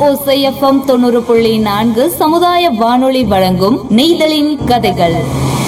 ஓசை எஃப்எம் தொண்ணூறு புள்ளி நான்கு சமுதாய வானொலி வழங்கும் நெய்தலின் கதைகள்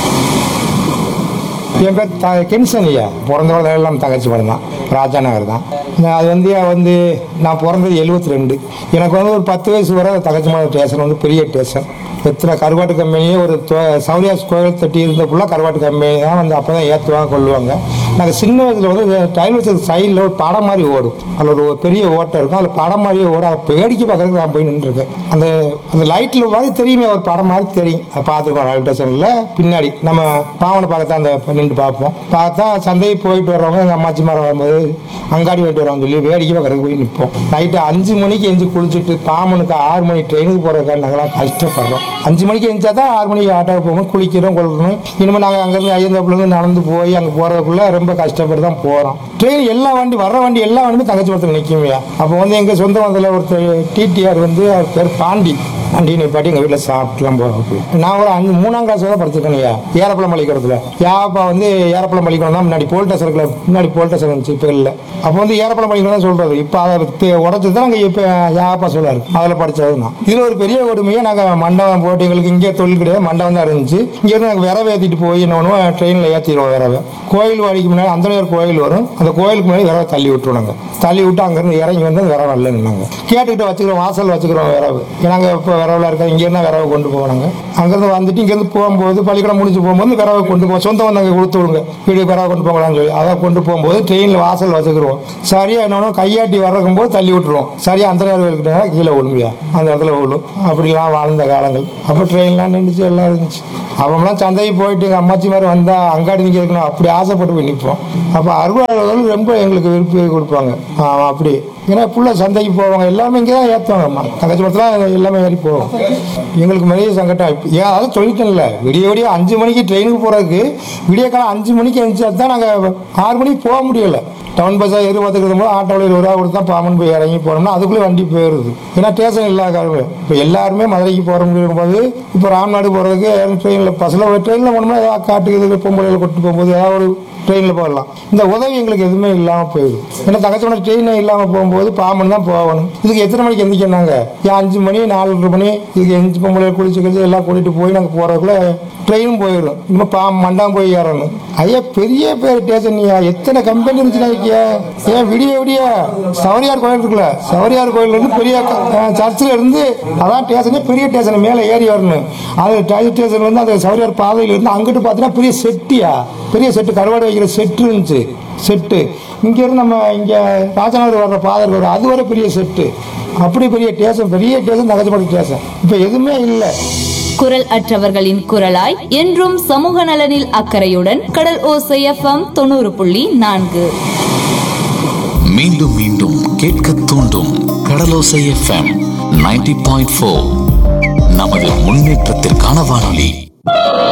என் பேர் த கென்சன் ஐயா பிறந்த குழந்தை எல்லாம் தங்கச்சி படம் தான் ராஜா நகர் தான் நான் அது வந்து வந்து நான் பிறந்தது எழுபத்தி ரெண்டு எனக்கு வந்து ஒரு பத்து வயசு வரை தங்கச்சி மலை ஸ்டேஷன் வந்து பெரிய ஸ்டேஷன் எத்தனை கருவாட்டு கம்பெனியே ஒரு சௌரியாஸ் கோயில் தட்டி இருந்த ஃபுல்லாக கருவாட்டு கம்பெனி தான் வந்து அப்போ தான் ஏற்றுவாங்க கொள்ளுவாங்க நாங்கள் சின்ன வயசில் வந்து டைல் வச்சது சைடில் ஒரு படம் மாதிரி ஓடும் அதில் ஒரு பெரிய ஓட்டம் இருக்கும் அதில் படம் மாதிரியே ஓடும் அதை வேடிக்கை பார்க்கறதுக்கு நான் போய் நின்றுருக்கேன் அந்த அந்த லைட்டில் மாதிரி தெரியுமே ஒரு படம் மாதிரி தெரியும் அதை பார்த்துருக்கோம் ரயில்வே ஸ்டேஷனில் பின்னாடி நம்ம பாவனை பார்க்கத்தான் அந்த நின்று பார்ப்போம் பார்த்தா சந்தைக்கு போயிட்டு வர்றவங்க எங்கள் அம்மாச்சி மரம் வரும்போது அங்காடி போயிட்டு வரோம் சொல்லி வேடிக்கை பார்க்கறதுக்கு போய் நிற்போம் நைட்டு அஞ்சு மணிக்கு எஞ்சி குளிச்சுட்டு பாமனுக்கு ஆறு மணி ட்ரெயினுக்கு போகிறதுக்காக நாங்களாம் கஷ்டப்படுறோம் அஞ்சு மணிக்கு எழுந்தா தான் ஆறு மணிக்கு ஆட்டோவுக்கு போகணும் குளிக்கிறோம் கொள்ளணும் இனிமேல் நாங்கள் அங்கேருந்து ஐயந்தாப்புலேருந்து நடந்து போய் அங்கே போகிறதுக்குள்ள ரொம்ப கஷ்டப்பட்டு தான் போகிறோம் ட்ரெயின் எல்லா வண்டி வர்ற வண்டி எல்லா வண்டியுமே தங்கச்சி மரத்தில் நிற்குமையா அப்போ வந்து எங்கள் சொந்த வந்ததில் ஒருத்தர் டிடிஆர் வந்து அவர் பேர் பாண்டி வண்டி நிப்பாட்டி எங்கள் வீட்டில் சாப்பிட்டுலாம் போகிறோம் நான் ஒரு அஞ்சு மூணாம் கிளாஸ் தான் படிச்சிருக்கேன்யா ஏரப்பழம் பள்ளிக்கூடத்தில் யாப்பா வந்து ஏரப்பழம் பள்ளிக்கூடம் தான் முன்னாடி போல்டஸ் இருக்குல்ல முன்னாடி போல்டஸ் இருந்துச்சு இப்போ இல்லை அப்போ வந்து ஏரப்பழம் பள்ளிக்கூடம் தான் சொல்கிறது இப்போ அதை உடச்சி தான் நாங்கள் இப்போ யாப்பா சொல்லாரு அதில் படித்தது தான் இதில் ஒரு பெரிய கொடுமையாக நாங்கள் மண்டபம் போட்டு எங்களுக்கு இங்கே தொழில் கிடையாது மண்டபம் தான் இருந்துச்சு இங்கேருந்து நாங்கள் விரவை ஏற்றிட்டு போய் என்ன பண்ணுவோம் ட்ரெயினில் ஏற்றிடுவோம் விரவை கோயில் வாடிக்கு முன்னாடி அந்தனையர் கோயில் வரும் அந்த கோயிலுக்கு முன்னாடி விரவை தள்ளி விட்டுருவாங்க தள்ளி விட்டு அங்கேருந்து இறங்கி வந்து அந்த விரவை இல்லை நின்னாங்க கேட்டுக்கிட்டு வச்சுக்கிறோம் வாசல் வச்சுக்கிறோம் விரவு நாங்கள் இப்போ விரவில் இருக்க இங்கேருந்து விரவை கொண்டு போனாங்க அங்கேருந்து வந்துட்டு இங்கேருந்து போகும்போது பள்ளிக்கூடம் முடிஞ்சு போகும்போது விரவை கொண்டு போவோம் சொந்த வந்தவங்க கொடுத்து விடுங்க வீடு விரவை கொண்டு போகலாம்னு சொல்லி அதை கொண்டு போகும்போது ட்ரெயினில் வாசல் வச்சுக்கிறோம் சரியா என்னன்னா கையாட்டி வர்றக்கும் போது தள்ளி விட்டுருவோம் சரியா அந்த நேரம் இருக்கிற கீழே விழுமையா அந்த இடத்துல விழும் அப்படிலாம் வாழ்ந்த காலங்கள் அப்போ ட்ரெயின்லாம் நின்றுச்சு எல்லாம் இருந்துச்சு அவங்களாம் சந்தைக்கு போயிட்டு எங்கள் அம்மாச்சி மாதிரி வந்தால் அங்காடி நிற்க இருக்கணும் அப்படி ஆசைப்பட்டு போய் நிற்போம் அப்போ அறுபதாளர்கள் ரொம்ப எங்களுக்கு விருப்பி கொடுப்பாங்க ஆமாம் அப்படி ஏன்னா புள்ள சந்தைக்கு போவாங்க எல்லாமே இங்கே தான் ஏற்றுவாங்க அம்மா தங்கச்சி மரத்தில் எல்லாமே ஏறி போவோம் எங்களுக்கு பெரிய சங்கடம் இப்போ ஏன் அதான் சொல்லிட்டேன்ல விடிய விடிய அஞ்சு மணிக்கு ட்ரெயினுக்கு போகிறதுக்கு விடிய காலம் அஞ்சு மணிக்கு எழுந்தா தான் நாங்கள் ஆறு மணிக்கு போக முடியல டவுன் பஸ்ஸாக எரு பார்த்துக்கிறது போது ஆட்டோவில் இருபது ரூபா கொடுத்தா பாமன் போய் இறங்கி போனோம்னா அதுக்குள்ளே வண்டி போயிடுது ஏன்னா ஸ்டேஷன் இல்லாத காரணம் இப்போ எல்லாருமே மதுரைக்கு போகிற முடியும் போது இப்போ ராம்நாடு போகிறதுக்கு ட்ரெயினில் பஸ்ஸில் ட்ரெயினில் போனோம்னா ஏதாவது காட்டுக்கு இதுக்கு பொம்பளையில் கொண்டு போகும்போது ஏதாவது ஒரு ட்ரெயினில் போகலாம் இந்த உதவி எங்களுக்கு எதுவுமே இல்லாமல் போயிடும் ஏன்னா தங்கச்சோட ட்ரெயினே இல்லாமல் போகும்போது பாமன் தான் போகணும் இதுக்கு எத்தனை மணிக்கு எந்திரிக்கிறாங்க ஏன் அஞ்சு மணி நாலரை மணி இதுக்கு எஞ்சி பொம்பளை குளிச்சு குளிச்சு எல்லாம் கூட்டிகிட்டு போய் நாங்கள் போகிறதுக்குள்ள ட்ரெயினும் போயிடும் இன்னும் பா மண்டாம் போய் ஏறணும் ஐயா பெரிய பேர் ஸ்டேஷன்யா எத்தனை கம்பெனி இருந்துச்சுன்னா இருக்கியா ஏன் விடிய விடிய சவரியார் கோயில் இருக்குல்ல சவரியார் கோயில்ல இருந்து பெரிய க- சர்ச்சில் இருந்து அதான் ஸ்டேஷனே பெரிய ஸ்டேஷன் மேலே ஏறி வரணும் அது டை- ஸ்டேஷன்ல இருந்து அந்த சவரியார் பாதையில இருந்து அங்கிட்டு பார்த்தீங்கன்னா பெரிய செட்டியா பெரிய செட்டு கருவாடு வைக்கிற செட்டு இருந்துச்சு செட்டு இங்கேருந்து நம்ம இங்கே ராஜநகர் வர்ற பாதை இருக்கு அது வரை பெரிய செட்டு அப்படி பெரிய ஸ்டேஷன் பெரிய ஸ்டேஷன் நகச்சப்பட்ட ஸ்டேஷன் இப்போ எதுவுமே இல்லை குரல் அற்றவர்களின் குரலாய் என்றும் சமூக நலனில் அக்கறையுடன் கடல் ஓசை எஃப்எம் தொண்ணூறு புள்ளி நான்கு மீண்டும் மீண்டும் கேட்க தூண்டும் கடலோசை எஃப்எம் 90.4 பாயிண்ட் நமது முன்னேற்றத்திற்கான வானொலி